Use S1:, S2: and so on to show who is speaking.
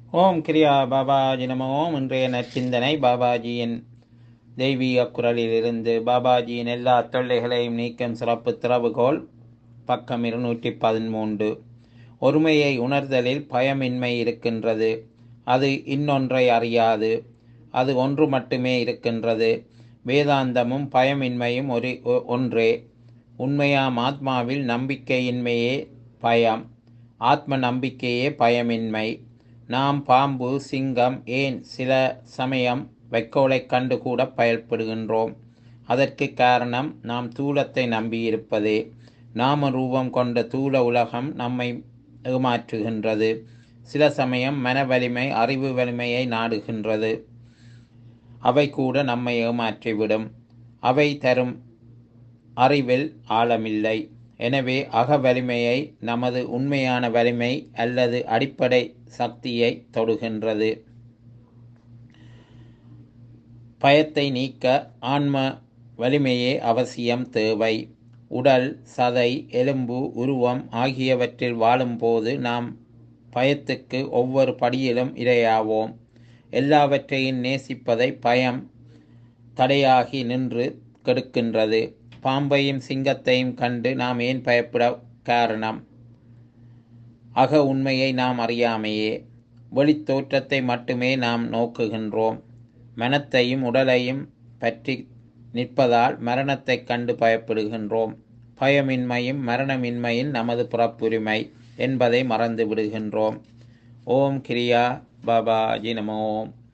S1: ஓம் கிரியா பாபாஜி நம ஓம் இன்றைய நற்சிந்தனை பாபாஜியின் தெய்வீக குரலிலிருந்து பாபாஜியின் எல்லா தொல்லைகளையும் நீக்கும் சிறப்பு திறவுகோல் பக்கம் இருநூற்றி பதிமூன்று ஒருமையை உணர்தலில் பயமின்மை இருக்கின்றது அது இன்னொன்றை அறியாது அது ஒன்று மட்டுமே இருக்கின்றது வேதாந்தமும் பயமின்மையும் ஒரு ஒ- ஒன்றே உண்மையாம் ஆத்மாவில் நம்பிக்கையின்மையே பயம் ஆத்ம நம்பிக்கையே பயமின்மை நாம் பாம்பு சிங்கம் ஏன் சில சமயம் வைக்கோலைக் கண்டு கூட பயப்படுகின்றோம் அதற்கு காரணம் நாம் தூலத்தை நம்பியிருப்பதே நாம ரூபம் கொண்ட தூல உலகம் நம்மை ஏமாற்றுகின்றது சில சமயம் மன வலிமை அறிவு வலிமையை நாடுகின்றது அவை கூட நம்மை ஏமாற்றிவிடும் அவை தரும் அறிவில் ஆழமில்லை எனவே அக வலிமையை நமது உண்மையான வலிமை அல்லது அடிப்படை சக்தியை தொடுகின்றது பயத்தை நீக்க ஆன்ம வலிமையே அவசியம் தேவை உடல் சதை எலும்பு உருவம் ஆகியவற்றில் வாழும்போது நாம் பயத்துக்கு ஒவ்வொரு படியிலும் இரையாவோம் எல்லாவற்றையும் நேசிப்பதை பயம் தடையாகி நின்று கெடுக்கின்றது பாம்பையும் சிங்கத்தையும் கண்டு நாம் ஏன் பயப்பட காரணம் அக உண்மையை நாம் அறியாமையே வெளித் தோற்றத்தை மட்டுமே நாம் நோக்குகின்றோம் மனத்தையும் உடலையும் பற்றி நிற்பதால் மரணத்தைக் கண்டு பயப்படுகின்றோம் பயமின்மையும் மரணமின்மையும் நமது புறப்புரிமை என்பதை மறந்து விடுகின்றோம் ஓம் கிரியா பாபாஜி நமோ ஓம்